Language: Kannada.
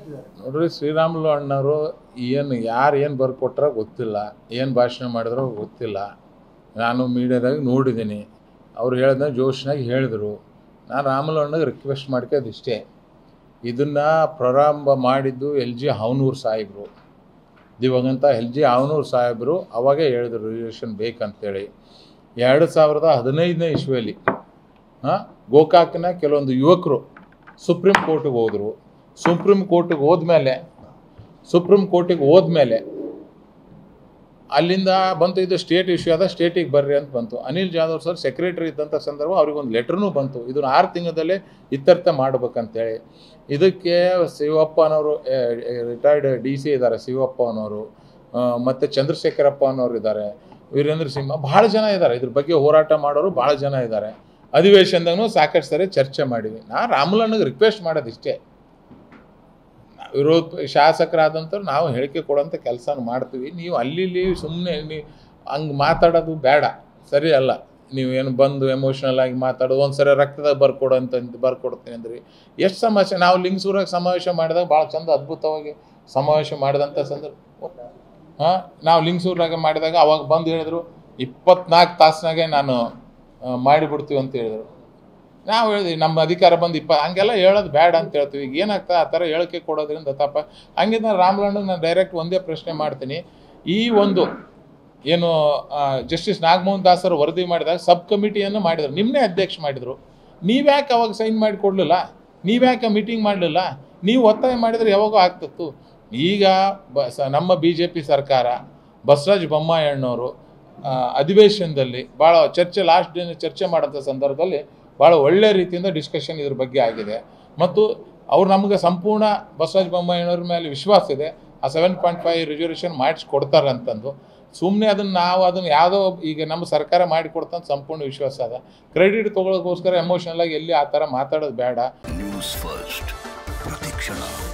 ನೋಡ್ರಿ ಶ್ರೀರಾಮುಲು ಅಣ್ಣವರು ಏನು ಯಾರು ಏನು ಬರ್ಕೊಟ್ರ ಗೊತ್ತಿಲ್ಲ ಏನು ಭಾಷಣ ಮಾಡಿದ್ರೋ ಗೊತ್ತಿಲ್ಲ ನಾನು ಮೀಡಿಯಾದಾಗ ನೋಡಿದ್ದೀನಿ ಅವ್ರು ಹೇಳ್ದ ಜೋಶ್ನಾಗ ಹೇಳಿದರು ನಾನು ರಾಮುಲು ಅಣ್ಣಗೆ ರಿಕ್ವೆಸ್ಟ್ ಮಾಡ್ಕೋದು ಇಷ್ಟೇ ಇದನ್ನು ಪ್ರಾರಂಭ ಮಾಡಿದ್ದು ಎಲ್ ಜಿ ಹಾವನೂರು ಸಾಹೇಬರು ದಿವಂಗತ ಎಲ್ ಜಿ ಹಾವನೂರು ಸಾಹೇಬರು ಅವಾಗೇ ಹೇಳಿದ್ರು ರಿಸರ್ವೇಷನ್ ಬೇಕಂತೇಳಿ ಎರಡು ಸಾವಿರದ ಹದಿನೈದನೇ ಇಸ್ವಿಯಲ್ಲಿ ಹಾಂ ಗೋಕಾಕ್ನ ಕೆಲವೊಂದು ಯುವಕರು ಸುಪ್ರೀಂ ಕೋರ್ಟಿಗೆ ಹೋದರು ಸುಪ್ರೀಂ ಕೋರ್ಟಿಗೆ ಹೋದ್ಮೇಲೆ ಸುಪ್ರೀಂ ಕೋರ್ಟಿಗೆ ಹೋದ್ಮೇಲೆ ಅಲ್ಲಿಂದ ಬಂತು ಇದು ಸ್ಟೇಟ್ ಇಶ್ಯೂ ಅದ ಸ್ಟೇಟಿಗೆ ಬರ್ರಿ ಅಂತ ಬಂತು ಅನಿಲ್ ಜಾಧವ್ ಸರ್ ಸೆಕ್ರೆಟರಿ ಇದ್ದಂಥ ಸಂದರ್ಭ ಅವ್ರಿಗೆ ಒಂದು ಲೆಟ್ರ್ನೂ ಬಂತು ಇದನ್ನು ಆರು ತಿಂಗಳಲ್ಲೇ ಇತ್ಯರ್ಥ ಮಾಡ್ಬೇಕಂತೇಳಿ ಇದಕ್ಕೆ ಶಿವಪ್ಪನವರು ರಿಟೈರ್ಡ್ ಡಿ ಸಿ ಇದ್ದಾರೆ ಶಿವಪ್ಪ ಅನ್ನೋರು ಮತ್ತು ಚಂದ್ರಶೇಖರಪ್ಪ ಅನ್ನೋರು ಇದ್ದಾರೆ ವೀರೇಂದ್ರ ಸಿಂಹ ಭಾಳ ಜನ ಇದ್ದಾರೆ ಇದ್ರ ಬಗ್ಗೆ ಹೋರಾಟ ಮಾಡೋರು ಭಾಳ ಜನ ಇದ್ದಾರೆ ಅಧಿವೇಶನದಾಗೂ ಸಾಕಷ್ಟು ಸರಿ ಚರ್ಚೆ ಮಾಡಿವಿ ನಾ ರಾಮುಲಣ್ಣಗೆ ರಿಕ್ವೆಸ್ಟ್ ಮಾಡೋದು ಇಷ್ಟೇ ವಿರೋಧ ಶಾಸಕರಾದಂಥವ್ರು ನಾವು ಹೇಳಿಕೆ ಕೊಡೋಂಥ ಕೆಲಸ ಮಾಡ್ತೀವಿ ನೀವು ಅಲ್ಲಿ ಇಲ್ಲಿ ಸುಮ್ಮನೆ ನೀವು ಹಂಗೆ ಮಾತಾಡೋದು ಬೇಡ ಸರಿ ಅಲ್ಲ ನೀವು ಏನು ಬಂದು ಎಮೋಷ್ನಲ್ ಆಗಿ ಮಾತಾಡೋದು ಒಂದು ಸರಿ ರಕ್ತದಾಗ ಬರ್ಕೊಡು ಅಂತ ಬರ್ಕೊಡ್ತೀನಿ ಅಂದ್ರಿ ಎಷ್ಟು ಸಮಸ್ಯೆ ನಾವು ಲಿಂಗಸೂರಾಗ ಸಮಾವೇಶ ಮಾಡಿದಾಗ ಭಾಳ ಚಂದ ಅದ್ಭುತವಾಗಿ ಸಮಾವೇಶ ಮಾಡಿದಂಥ ಸಂದರ್ಭ ಹಾಂ ನಾವು ಲಿಂಗಸೂರಾಗ ಮಾಡಿದಾಗ ಅವಾಗ ಬಂದು ಹೇಳಿದ್ರು ಇಪ್ಪತ್ನಾಲ್ಕು ತಾಸಿನಾಗೆ ನಾನು ಆ, ಮಾಡಿಬಿಡ್ತೀವಿ ಅಂತ ಹೇಳಿದರು ನಾವು ಹೇಳಿದ್ವಿ ನಮ್ಮ ಅಧಿಕಾರ ಬಂದು ಇಪ್ಪ ಹಂಗೆಲ್ಲ ಹೇಳೋದು ಬೇಡ ಅಂತ ಹೇಳ್ತೀವಿ ಈಗ ಏನಾಗ್ತಾ ಆ ಥರ ಹೇಳಿಕೆ ಕೊಡೋದ್ರಿಂದ ತಪ್ಪ ಹಂಗಿದ್ರೆ ನಾನು ರಾಮಲಣ್ಣಗೆ ನಾನು ಡೈರೆಕ್ಟ್ ಒಂದೇ ಪ್ರಶ್ನೆ ಮಾಡ್ತೀನಿ ಈ ಒಂದು ಏನು ಜಸ್ಟಿಸ್ ನಾಗಮೋಹನ್ ದಾಸರು ವರದಿ ಮಾಡಿದಾಗ ಸಬ್ ಕಮಿಟಿಯನ್ನು ಮಾಡಿದರು ನಿಮ್ಮನ್ನೇ ಅಧ್ಯಕ್ಷ ಮಾಡಿದರು ನೀವ್ಯಾಕೆ ಅವಾಗ ಸೈನ್ ಮಾಡಿ ಕೊಡಲಿಲ್ಲ ನೀವ್ಯಾಕೆ ಮೀಟಿಂಗ್ ಮಾಡಲಿಲ್ಲ ನೀವು ಒತ್ತಾಯ ಮಾಡಿದರೆ ಯಾವಾಗೋ ಆಗ್ತಿತ್ತು ಈಗ ಬ ಸ ನಮ್ಮ ಬಿ ಜೆ ಪಿ ಸರ್ಕಾರ ಬಸವರಾಜ ಬೊಮ್ಮಾಯಿ ಅಣ್ಣವರು ಆ, ಅಧಿವೇಶನದಲ್ಲಿ ಭಾಳ ಚರ್ಚೆ ಲಾಸ್ಟ್ ದಿನ ಚರ್ಚೆ ಮಾಡೋಂಥ ಸಂದರ್ಭದಲ್ಲಿ ಭಾಳ ಒಳ್ಳೆ ರೀತಿಯಿಂದ ಡಿಸ್ಕಷನ್ ಇದ್ರ ಬಗ್ಗೆ ಆಗಿದೆ ಮತ್ತು ಅವ್ರು ನಮಗೆ ಸಂಪೂರ್ಣ ಬಸವರಾಜ ಬೊಮ್ಮಾಯಿಯವ್ರ ಮೇಲೆ ವಿಶ್ವಾಸ ಇದೆ ಆ ಸೆವೆನ್ ಪಾಯಿಂಟ್ ಫೈವ್ ರಿಸರ್ವೇಷನ್ ಮಾಡಿಸಿ ಕೊಡ್ತಾರೆ ಅಂತಂದು ಸುಮ್ಮನೆ ಅದನ್ನು ನಾವು ಅದನ್ನು ಯಾವುದೋ ಈಗ ನಮ್ಮ ಸರ್ಕಾರ ಮಾಡಿಕೊಡ್ತಂತ ಸಂಪೂರ್ಣ ವಿಶ್ವಾಸ ಅದ ಕ್ರೆಡಿಟ್ ತೊಗೊಳೋಕ್ಕೋಸ್ಕರ ಎಮೋಷನಲ್ ಆಗಿ ಎಲ್ಲಿ ಆ ಥರ ಮಾತಾಡೋದು ಬೇಡ ನ್ಯೂಸ್ ಫಸ್ಟ್ ಪ್ರತಿಕ್ಷಣ